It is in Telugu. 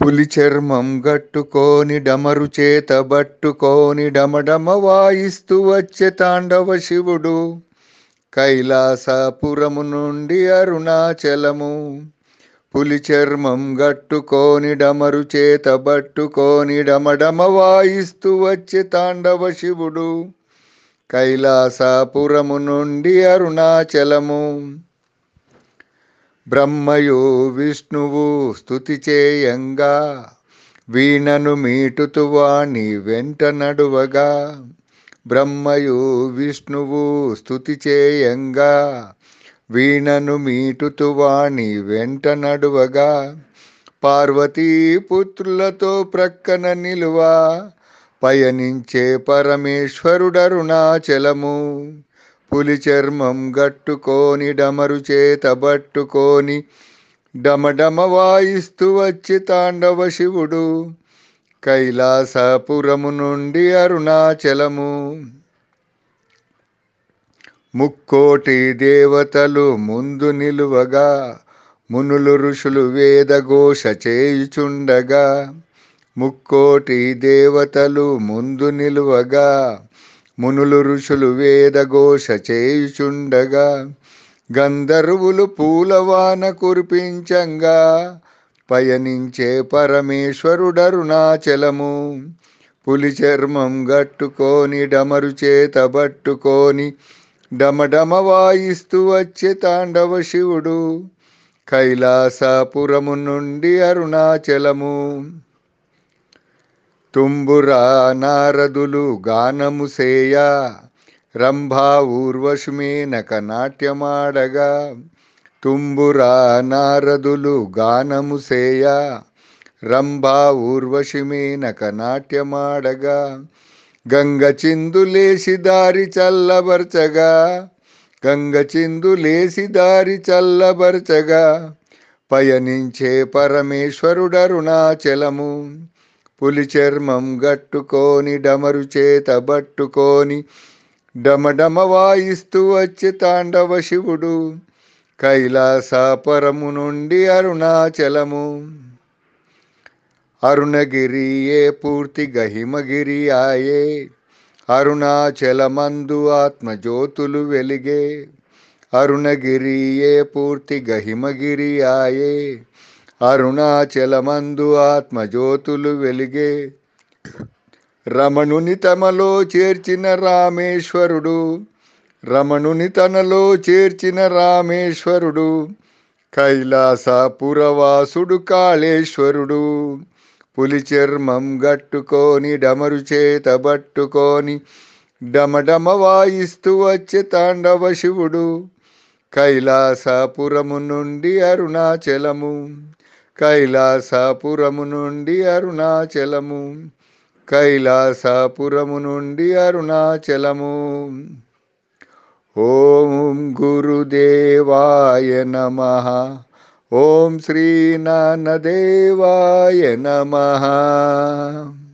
పులి చర్మం గట్టుకోని డమరు చేత బట్టుకోని డమడమ వాయిస్తూ వచ్చే తాండవ శివుడు కైలాసపురము నుండి అరుణాచలము పులి చర్మం గట్టుకోని డమరు చేత బట్టుకోని డమడమ వాయిస్తూ వచ్చే తాండవ శివుడు కైలాసపురము నుండి అరుణాచలము బ్రహ్మయు విష్ణువు స్తుతి చేయంగా వీణను మీటుతు వాణి వెంట నడువగా బ్రహ్మయు విష్ణువు స్తుతి చేయంగా వీణను మీటుతు వాణి వెంట నడువగా పార్వతీ పుత్రులతో ప్రక్కన నిలువ పయనించే పరమేశ్వరుడరుణాచలము పులి చర్మం గట్టుకోని డమరు చేత బట్టుకోని డమడమ వాయిస్తూ వచ్చి తాండవ శివుడు కైలాసపురము నుండి అరుణాచలము ముక్కోటి దేవతలు ముందు నిలువగా మునులు ఋషులు వేదఘోష చేయుచుండగా ముక్కోటి దేవతలు ముందు నిలువగా మునులు ఋషులు వేదఘోష చేయుచుండగా గంధర్వులు పూలవాన కురిపించంగా పయనించే పరమేశ్వరుడరుణాచలము పులి చర్మం గట్టుకోని డమరు చేత పట్టుకొని డమడమ వాయిస్తూ వచ్చే తాండవ శివుడు కైలాసపురము నుండి అరుణాచలము తుంబురా నారదులు గానము సేయ రంభా ఊర్వశుమేనక నాట్యమాడగా తుంబురా నారదులు గానము సేయ రంభా ఊర్వశిమేనక నాట్యమాడగా గంగ చిందులేసి దారి చల్లబర్చగా గంగ చిందులేసి దారి చల్లబర్చగా పయనించే పరమేశ్వరుడరుణాచలము పులి చర్మం గట్టుకోని డమరు చేత బట్టుకోని డమడమ వాయిస్తూ వచ్చి తాండవ శివుడు కైలాసపరము నుండి అరుణాచలము అరుణగిరి ఏ పూర్తిగా హిమగిరి ఆయే అరుణాచలమందు ఆత్మజ్యోతులు వెలిగే అరుణగిరి ఏ పూర్తిగా హిమగిరి ఆయే అరుణాచలమందు ఆత్మజ్యోతులు వెలిగే రమణుని తమలో చేర్చిన రామేశ్వరుడు రమణుని తనలో చేర్చిన రామేశ్వరుడు కైలాసపురవాసుడు కాళేశ్వరుడు పులి చర్మం గట్టుకొని డమరు చేత పట్టుకొని డమడమ వాయిస్తూ వచ్చే తాండవ శివుడు కైలాసపురము నుండి అరుణాచలము కైలాసపురము నుండి అరుణాచలము కైలాసపురము నుండి అరుణాచలము ఓం గురుదేవాయ నమ ఓం శ్రీనానదేవాయ నమ